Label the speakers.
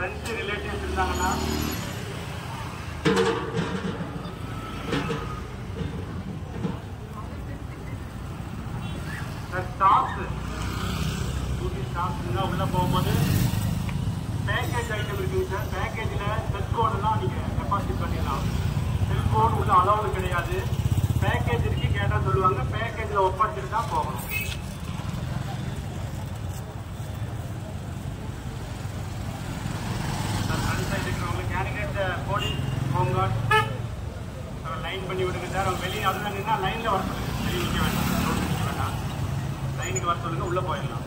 Speaker 1: friends relatives இருந்தாங்கன்னா stocks Ooty stocks இருந்தால் உள்ளே போகும்போது பேக்கேஜ் ஐட்டம் இருக்குங்க சார் பேக்கேஜில் செல்ஃபோனெல்லாம் நீங்கள் டெபாசிட் பண்ணிடலாம் செல்ஃபோன் உள்ள அளவு கிடையாது பேக்கேஜ் இருக்கு கேட்டால் சொல்லுவாங்க பேக்கேஜில் ஒப்படைச்சிட்டு தான் போகணும் சார் ஃப்ரண்ட் சைடு இருக்கிறவங்க கேண்டிடேட் போலீஸ் ஹோம்கார்ட் லைன் பண்ணி விடுங்க சார் அவங்க வெளியே அதுதான் நின்னா லைனில் வர சொல்லுங்க வெளியே நிற்க வேண்டாம் ரோடு நிற்க வேண்டாம் லைனுக்கு வர சொல்லுங்க உள்ளே போயிடலாம்